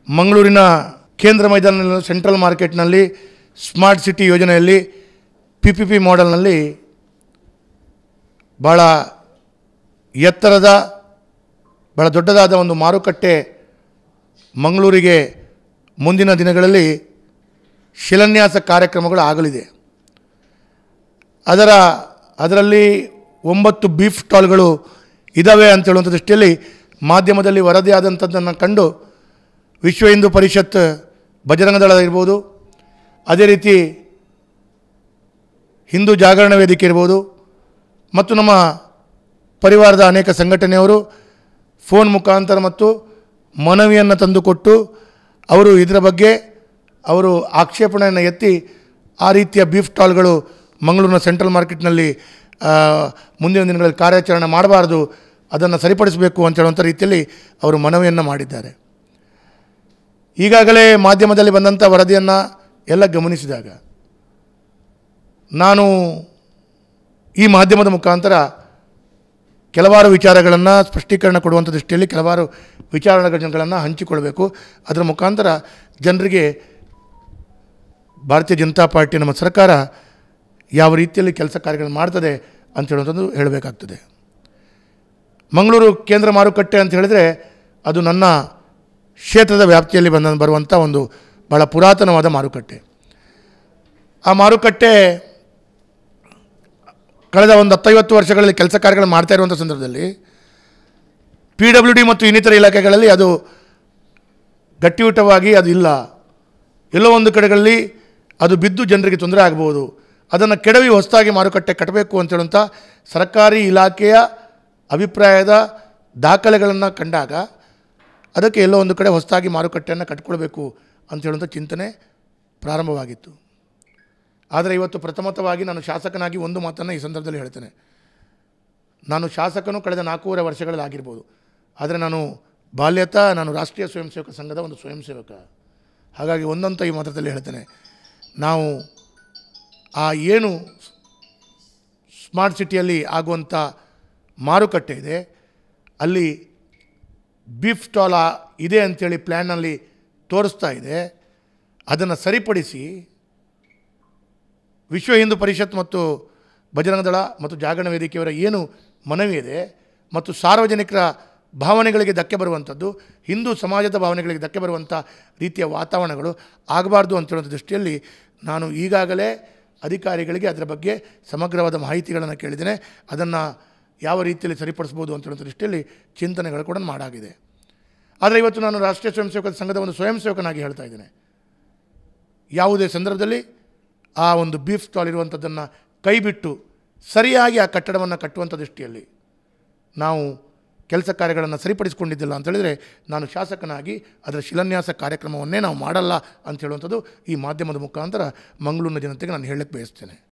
ಮಂಗಳೂರಿನ ಕೇಂದ್ರ ಮೈದಾನ ಸೆಂಟ್ರಲ್ ಮಾರ್ಕೆಟ್ನಲ್ಲಿ ಸ್ಮಾರ್ಟ್ ಸಿಟಿ ಯೋಜನೆಯಲ್ಲಿ ಪಿ ಪಿ ಪಿ ಮಾಡೆಲ್ನಲ್ಲಿ ಭಾಳ ಎತ್ತರದ ಭಾಳ ದೊಡ್ಡದಾದ ಒಂದು ಮಾರುಕಟ್ಟೆ ಮಂಗಳೂರಿಗೆ ಮುಂದಿನ ದಿನಗಳಲ್ಲಿ ಶಿಲಾನ್ಯಾಸ ಕಾರ್ಯಕ್ರಮಗಳು ಆಗಲಿದೆ ಅದರ ಅದರಲ್ಲಿ ಒಂಬತ್ತು ಬೀಫ್ ಸ್ಟಾಲ್ಗಳು ಇದ್ದಾವೆ ಅಂತ ಹೇಳುವಂಥ ದೃಷ್ಟಿಯಲ್ಲಿ ಮಾಧ್ಯಮದಲ್ಲಿ ವರದಿ ಆದಂಥದ್ದನ್ನು ಕಂಡು ವಿಶ್ವ ಹಿಂದೂ ಪರಿಷತ್ ಬಜರಂಗ ದಳ ಇರ್ಬೋದು ಅದೇ ರೀತಿ ಹಿಂದೂ ಜಾಗರಣ ವೇದಿಕೆ ಇರ್ಬೋದು ಮತ್ತು ನಮ್ಮ ಪರಿವಾರದ ಅನೇಕ ಸಂಘಟನೆಯವರು ಫೋನ್ ಮುಖಾಂತರ ಮತ್ತು ಮನವಿಯನ್ನು ತಂದುಕೊಟ್ಟು ಅವರು ಇದರ ಬಗ್ಗೆ ಅವರು ಆಕ್ಷೇಪಣೆಯನ್ನು ಎತ್ತಿ ಆ ರೀತಿಯ ಬೀಫ್ ಸ್ಟಾಲ್ಗಳು ಮಂಗಳೂರಿನ ಸೆಂಟ್ರಲ್ ಮಾರ್ಕೆಟ್ನಲ್ಲಿ ಆ, ಮುಂದಿನ ದಿನಗಳಲ್ಲಿ ಕಾರ್ಯಾಚರಣೆ ಮಾಡಬಾರ್ದು ಅದನ್ನು ಸರಿಪಡಿಸಬೇಕು ಅಂತ ಹೇಳುವಂಥ ರೀತಿಯಲ್ಲಿ ಅವರು ಮನವಿಯನ್ನು ಮಾಡಿದ್ದಾರೆ ಈಗಾಗಲೇ ಮಾಧ್ಯಮದಲ್ಲಿ ಬಂದಂಥ ವರದಿಯನ್ನು ಎಲ್ಲ ಗಮನಿಸಿದಾಗ ನಾನು ಈ ಮಾಧ್ಯಮದ ಮುಖಾಂತರ ಕೆಲವಾರು ವಿಚಾರಗಳನ್ನು ಸ್ಪಷ್ಟೀಕರಣ ಕೊಡುವಂಥ ದೃಷ್ಟಿಯಲ್ಲಿ ಕೆಲವಾರು ವಿಚಾರಗಳನ್ನು ಹಂಚಿಕೊಳ್ಬೇಕು ಅದರ ಮುಖಾಂತರ ಜನರಿಗೆ ಭಾರತೀಯ ಜನತಾ ಪಾರ್ಟಿ ನಮ್ಮ ಸರ್ಕಾರ ಯಾವ ರೀತಿಯಲ್ಲಿ ಕೆಲಸ ಕಾರ್ಯಗಳನ್ನು ಮಾಡ್ತದೆ ಅಂತ ಹೇಳುವಂಥದ್ದು ಹೇಳಬೇಕಾಗ್ತದೆ ಮಂಗಳೂರು ಕೇಂದ್ರ ಮಾರುಕಟ್ಟೆ ಅಂತ ಹೇಳಿದರೆ ಅದು ನನ್ನ ಕ್ಷೇತ್ರದ ವ್ಯಾಪ್ತಿಯಲ್ಲಿ ಬಂದ ಬರುವಂಥ ಒಂದು ಭಾಳ ಪುರಾತನವಾದ ಮಾರುಕಟ್ಟೆ ಆ ಮಾರುಕಟ್ಟೆ ಕಳೆದ ಒಂದು ಹತ್ತೈವತ್ತು ವರ್ಷಗಳಲ್ಲಿ ಕೆಲಸ ಕಾರ್ಯಗಳು ಮಾಡ್ತಾ ಇರುವಂಥ ಸಂದರ್ಭದಲ್ಲಿ ಪಿ ಡಬ್ಲ್ಯೂ ಡಿ ಮತ್ತು ಇನ್ನಿತರ ಇಲಾಖೆಗಳಲ್ಲಿ ಅದು ಗಟ್ಟಿಯುತವಾಗಿ ಅದು ಇಲ್ಲ ಎಲ್ಲೋ ಒಂದು ಕಡೆಗಳಲ್ಲಿ ಅದು ಬಿದ್ದು ಜನರಿಗೆ ತೊಂದರೆ ಆಗ್ಬೋದು ಅದನ್ನು ಕೆಡವಿ ಹೊಸದಾಗಿ ಮಾರುಕಟ್ಟೆ ಕಟ್ಟಬೇಕು ಅಂತ ಹೇಳುವಂಥ ಸರ್ಕಾರಿ ಇಲಾಖೆಯ ಅಭಿಪ್ರಾಯದ ದಾಖಲೆಗಳನ್ನು ಕಂಡಾಗ ಅದಕ್ಕೆ ಎಲ್ಲೋ ಒಂದು ಕಡೆ ಹೊಸದಾಗಿ ಮಾರುಕಟ್ಟೆಯನ್ನು ಕಟ್ಕೊಳ್ಬೇಕು ಅಂತ ಹೇಳುವಂಥ ಚಿಂತನೆ ಪ್ರಾರಂಭವಾಗಿತ್ತು ಆದರೆ ಇವತ್ತು ಪ್ರಥಮತವಾಗಿ ನಾನು ಶಾಸಕನಾಗಿ ಒಂದು ಮಾತನ್ನು ಈ ಸಂದರ್ಭದಲ್ಲಿ ಹೇಳ್ತೇನೆ ನಾನು ಶಾಸಕನು ಕಳೆದ ನಾಲ್ಕೂವರೆ ವರ್ಷಗಳಲ್ಲಿ ಆಗಿರ್ಬೋದು ಆದರೆ ನಾನು ಬಾಲ್ಯತ ನಾನು ರಾಷ್ಟ್ರೀಯ ಸ್ವಯಂ ಸೇವಕ ಸಂಘದ ಒಂದು ಸ್ವಯಂ ಸೇವಕ ಹಾಗಾಗಿ ಒಂದಂತ ಈ ಮಾತ್ರದಲ್ಲಿ ಹೇಳ್ತೇನೆ ನಾವು ಆ ಏನು ಸ್ಮಾರ್ಟ್ ಸಿಟಿಯಲ್ಲಿ ಆಗುವಂಥ ಮಾರುಕಟ್ಟೆ ಇದೆ ಅಲ್ಲಿ ಬೀಫ್ ಸ್ಟಾಲ್ ಆ- ಇದೆ ಅಂಥೇಳಿ ಪ್ಲ್ಯಾನ್ನಲ್ಲಿ ತೋರಿಸ್ತಾ ಇದೆ ಅದನ್ನು ಸರಿಪಡಿಸಿ ವಿಶ್ವ ಹಿಂದೂ ಪರಿಷತ್ ಮತ್ತು ಬಜರಂಗ ದಳ ಮತ್ತು ಜಾಗರಣ ವೇದಿಕೆಯವರ ಏನು ಮನವಿ ಇದೆ ಮತ್ತು ಸಾರ್ವಜನಿಕರ ಭಾವನೆಗಳಿಗೆ ಧಕ್ಕೆ ಬರುವಂಥದ್ದು ಹಿಂದೂ ಸಮಾಜದ ಭಾವನೆಗಳಿಗೆ ಧಕ್ಕೆ ಬರುವಂಥ ರೀತಿಯ ವಾತಾವರಣಗಳು ಆಗಬಾರ್ದು ಅಂತ ಹೇಳುವಂಥ ದೃಷ್ಟಿಯಲ್ಲಿ ನಾನು ಈಗಾಗಲೇ ಅಧಿಕಾರಿಗಳಿಗೆ ಅದರ ಬಗ್ಗೆ ಸಮಗ್ರವಾದ ಮಾಹಿತಿಗಳನ್ನು ಕೇಳಿದ್ದೇನೆ ಅದನ್ನು ಯಾವ ರೀತಿಯಲ್ಲಿ ಸರಿಪಡಿಸ್ಬೋದು ಅಂತ ಹೇಳುವಂಥ ದೃಷ್ಟಿಯಲ್ಲಿ ಚಿಂತನೆಗಳು ಕೂಡ ಮಾಡಾಗಿದೆ ಆದರೆ ಇವತ್ತು ನಾನು ರಾಷ್ಟ್ರೀಯ ಸ್ವಯಂ ಸೇವಕ ಸಂಘದ ಒಂದು ಸ್ವಯಂ ಸೇವಕನಾಗಿ ಹೇಳ್ತಾ ಇದ್ದೇನೆ ಯಾವುದೇ ಸಂದರ್ಭದಲ್ಲಿ ಆ ಒಂದು ಬೀಫ್ ಸ್ಟಾಲ್ ಇರುವಂಥದ್ದನ್ನು ಕೈಬಿಟ್ಟು ಸರಿಯಾಗಿ ಆ ಕಟ್ಟಡವನ್ನು ಕಟ್ಟುವಂಥ ದೃಷ್ಟಿಯಲ್ಲಿ ನಾವು ಕೆಲಸ ಕಾರ್ಯಗಳನ್ನು ಸರಿಪಡಿಸಿಕೊಂಡಿದ್ದಿಲ್ಲ ಅಂತ ಹೇಳಿದರೆ ನಾನು ಶಾಸಕನಾಗಿ ಅದರ ಶಿಲಾನ್ಯಾಸ ಕಾರ್ಯಕ್ರಮವನ್ನೇ ನಾವು ಮಾಡಲ್ಲ ಅಂತ ಹೇಳುವಂಥದ್ದು ಈ ಮಾಧ್ಯಮದ ಮುಖಾಂತರ ಮಂಗಳೂರಿನ ಜನತೆಗೆ ನಾನು ಹೇಳಕ್ಕೆ ಬಯಸ್ತೇನೆ